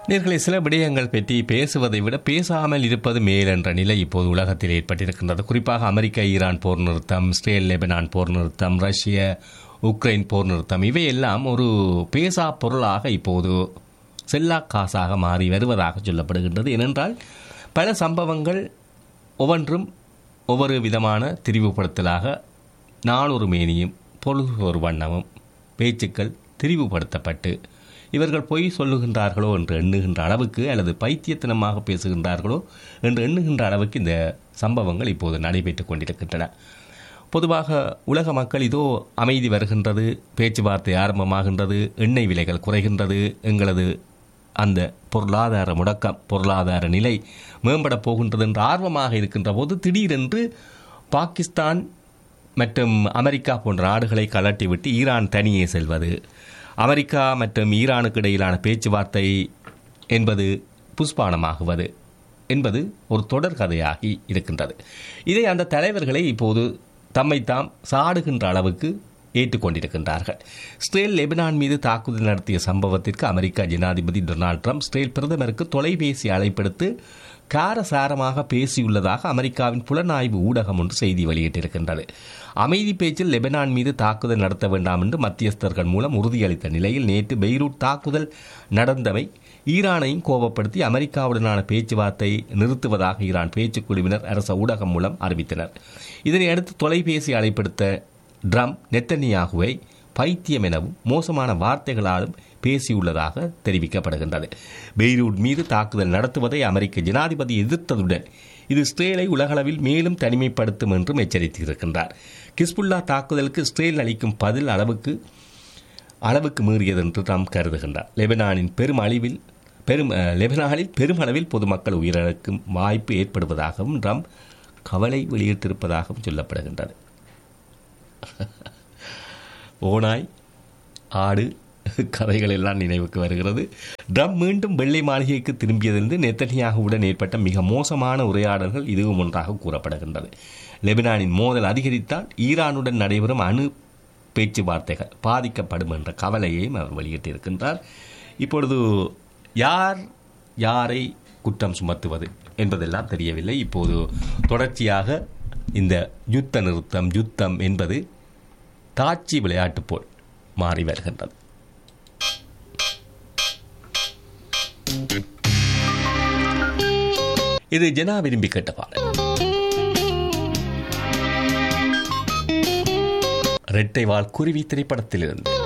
நேர்களை சில விடயங்கள் பற்றி பேசுவதை விட பேசாமல் இருப்பது மேல் என்ற நிலை இப்போது உலகத்தில் ஏற்பட்டிருக்கின்றது குறிப்பாக அமெரிக்கா ஈரான் போர் நிறுத்தம் இஸ்ரேல் லெபனான் போர் நிறுத்தம் ரஷ்ய உக்ரைன் போர் நிறுத்தம் இவையெல்லாம் ஒரு பேசா பொருளாக இப்போது செல்லா காசாக மாறி வருவதாக சொல்லப்படுகின்றது ஏனென்றால் பல சம்பவங்கள் ஒவ்வொன்றும் ஒவ்வொரு விதமான திரிவுபடுத்தலாக நாளொரு மேனியும் பொழுது ஒரு வண்ணமும் பேச்சுக்கள் திரிவுபடுத்தப்பட்டு இவர்கள் பொய் சொல்லுகின்றார்களோ என்று எண்ணுகின்ற அளவுக்கு அல்லது பைத்தியத்தனமாக பேசுகின்றார்களோ என்று எண்ணுகின்ற அளவுக்கு இந்த சம்பவங்கள் இப்போது நடைபெற்றுக் கொண்டிருக்கின்றன பொதுவாக உலக மக்கள் இதோ அமைதி வருகின்றது பேச்சுவார்த்தை ஆரம்பமாகின்றது எண்ணெய் விலைகள் குறைகின்றது எங்களது அந்த பொருளாதார முடக்கம் பொருளாதார நிலை மேம்பட போகின்றது என்று ஆர்வமாக இருக்கின்ற போது திடீரென்று பாகிஸ்தான் மற்றும் அமெரிக்கா போன்ற நாடுகளை கலட்டிவிட்டு ஈரான் தனியே செல்வது அமெரிக்கா மற்றும் ஈரானுக்கு இடையிலான பேச்சுவார்த்தை என்பது புஷ்பானமாகுவது என்பது ஒரு தொடர் கதையாகி இருக்கின்றது இதை அந்த தலைவர்களை இப்போது தம்மை தாம் சாடுகின்ற அளவுக்கு ஏற்றுக்கொண்டிருக்கின்றார்கள் இஸ்ரேல் லெபனான் மீது தாக்குதல் நடத்திய சம்பவத்திற்கு அமெரிக்க ஜனாதிபதி டொனால்ட் ட்ரம்ப் இஸ்ரேல் பிரதமருக்கு தொலைபேசி அழைப்பெடுத்து காரசாரமாக பேசியுள்ளதாக அமெரிக்காவின் புலனாய்வு ஊடகம் ஒன்று செய்தி வெளியிட்டிருக்கின்றது அமைதி பேச்சில் லெபனான் மீது தாக்குதல் நடத்த வேண்டாம் என்று மத்தியஸ்தர்கள் மூலம் உறுதியளித்த நிலையில் நேற்று பெய்ரூட் தாக்குதல் நடந்தவை ஈரானையும் கோபப்படுத்தி அமெரிக்காவுடனான பேச்சுவார்த்தை நிறுத்துவதாக ஈரான் பேச்சுக்குழுவினர் அரச ஊடகம் மூலம் அறிவித்தனர் இதனையடுத்து தொலைபேசி அழைப்படுத்த ட்ரம் நெத்தனியாகுவை பைத்தியம் எனவும் மோசமான வார்த்தைகளாலும் பேசியுள்ளதாக தெரிவிக்கப்படுகின்றது பெய்ரூட் மீது தாக்குதல் நடத்துவதை அமெரிக்க ஜனாதிபதி எதிர்த்ததுடன் இது இஸ்ரேலை உலகளவில் மேலும் தனிமைப்படுத்தும் என்றும் எச்சரித்திருக்கின்றார் கிஸ்புல்லா தாக்குதலுக்கு இஸ்ரேல் அளிக்கும் பதில் அளவுக்கு அளவுக்கு மீறியது என்று நாம் கருதுகின்றார் லெபனானின் பெரும் அழிவில் பெரும் லெபனானில் பெருமளவில் பொதுமக்கள் உயிரிழக்கும் வாய்ப்பு ஏற்படுவதாகவும் ட்ரம்ப் கவலை வெளியிட்டிருப்பதாகவும் சொல்லப்படுகின்றது ஓனாய் ஆடு கதைகள் எல்லாம் நினைவுக்கு வருகிறது ட்ரம்ப் மீண்டும் வெள்ளை மாளிகைக்கு திரும்பியதிலிருந்து நெத்தனியாகுவுடன் ஏற்பட்ட மிக மோசமான உரையாடல்கள் இதுவும் ஒன்றாக கூறப்படுகின்றது லெபனானின் மோதல் அதிகரித்தால் ஈரானுடன் நடைபெறும் அணு பேச்சுவார்த்தைகள் பாதிக்கப்படும் என்ற கவலையையும் அவர் வெளியிட்டிருக்கின்றார் இப்பொழுது யார் யாரை குற்றம் சுமத்துவது என்பதெல்லாம் தெரியவில்லை இப்போது தொடர்ச்சியாக இந்த யுத்த நிறுத்தம் யுத்தம் என்பது தாட்சி விளையாட்டு போல் மாறி வருகின்றது இது ஜனா விரும்பி கேட்ட பாடல் ரெட்டை வாழ் குருவி திரைப்படத்திலிருந்து